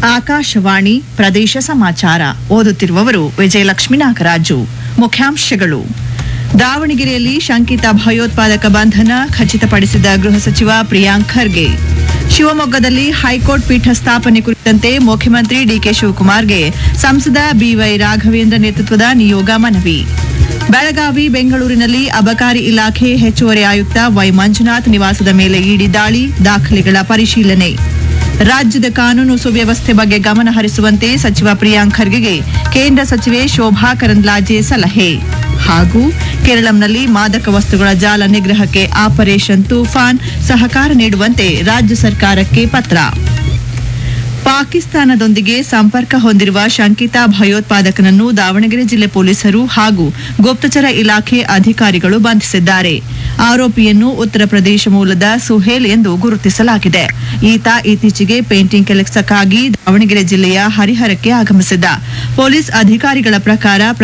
ಆಕಾಶವಾಣಿ ಪ್ರದೇಶ ಸಮಾಚಾರ ಓದುತ್ತಿರುವವರು ವಿಜಯಲಕ್ಷ್ಮಿ ನಾಗರಾಜು ಮುಖ್ಯಾಂಶಗಳು ದಾವಣಗೆರೆಯಲ್ಲಿ ಶಂಕಿತ ಭಯೋತ್ಪಾದಕ ಬಂಧನ ಖಚಿತಪಡಿಸಿದ ಗೃಹ ಸಚಿವ ಪ್ರಿಯಾಂಕ್ ಖರ್ಗೆ ಶಿವಮೊಗ್ಗದಲ್ಲಿ ಹೈಕೋರ್ಟ್ ಪೀಠ ಸ್ಥಾಪನೆ ಕುರಿತಂತೆ ಮುಖ್ಯಮಂತ್ರಿ ಡಿಕೆ ಶಿವಕುಮಾರ್ಗೆ ಸಂಸದ ಬಿವೈ ರಾಘವೇಂದ್ರ ನೇತೃತ್ವದ ನಿಯೋಗ ಮನವಿ ಬೆಳಗಾವಿ ಬೆಂಗಳೂರಿನಲ್ಲಿ ಅಬಕಾರಿ ಇಲಾಖೆ ಹೆಚ್ಚುವರಿ ಆಯುಕ್ತ ವೈ ಮಂಜುನಾಥ್ ನಿವಾಸದ ಮೇಲೆ ಇಡಿ ದಾಳಿ ದಾಖಲೆಗಳ ಪರಿಶೀಲನೆ ರಾಜ್ಯದ ಕಾನೂನು ಸುವ್ಯವಸ್ಥೆ ಬಗ್ಗೆ ಗಮನ ಹರಿಸುವಂತೆ ಸಚಿವ ಪ್ರಿಯಾಂಕ್ ಖರ್ಗೆಗೆ ಕೇಂದ್ರ ಸಚಿವೆ ಶೋಭಾ ಕರಂದ್ಲಾಜೆ ಸಲಹೆ ಹಾಗೂ ಕೇರಳಂನಲ್ಲಿ ಮಾದಕ ವಸ್ತುಗಳ ಜಾಲ ನಿಗ್ರಹಕ್ಕೆ ಆಪರೇಷನ್ ತೂಫಾನ್ ಸಹಕಾರ ನೀಡುವಂತೆ ರಾಜ್ಯ ಸರ್ಕಾರಕ್ಕೆ ಪತ್ರ ಪಾಕಿಸ್ತಾನದೊಂದಿಗೆ ಸಂಪರ್ಕ ಹೊಂದಿರುವ ಶಂಕಿತ ಭಯೋತ್ಪಾದಕನನ್ನು ದಾವಣಗೆರೆ ಜಿಲ್ಲೆ ಪೊಲೀಸರು ಹಾಗೂ ಗುಪ್ತಚರ ಇಲಾಖೆ ಅಧಿಕಾರಿಗಳು ಬಂಧಿಸಿದ್ದಾರೆ ಆರೋಪಿಯನ್ನು ಉತ್ತರ ಪ್ರದೇಶ ಮೂಲದ ಸುಹೇಲ್ ಎಂದು ಗುರುತಿಸಲಾಗಿದೆ ಈತ ಇತ್ತೀಚೆಗೆ ಪೇಂಟಿಂಗ್ ಕೆಲಸಕ್ಕಾಗಿ ದಾವಣಗೆರೆ ಜಿಲ್ಲೆಯ ಹರಿಹರಕ್ಕೆ ಆಗಮಿಸಿದ್ದ ಪೊಲೀಸ್ ಅಧಿಕಾರಿಗಳ ಪ್ರಕಾರ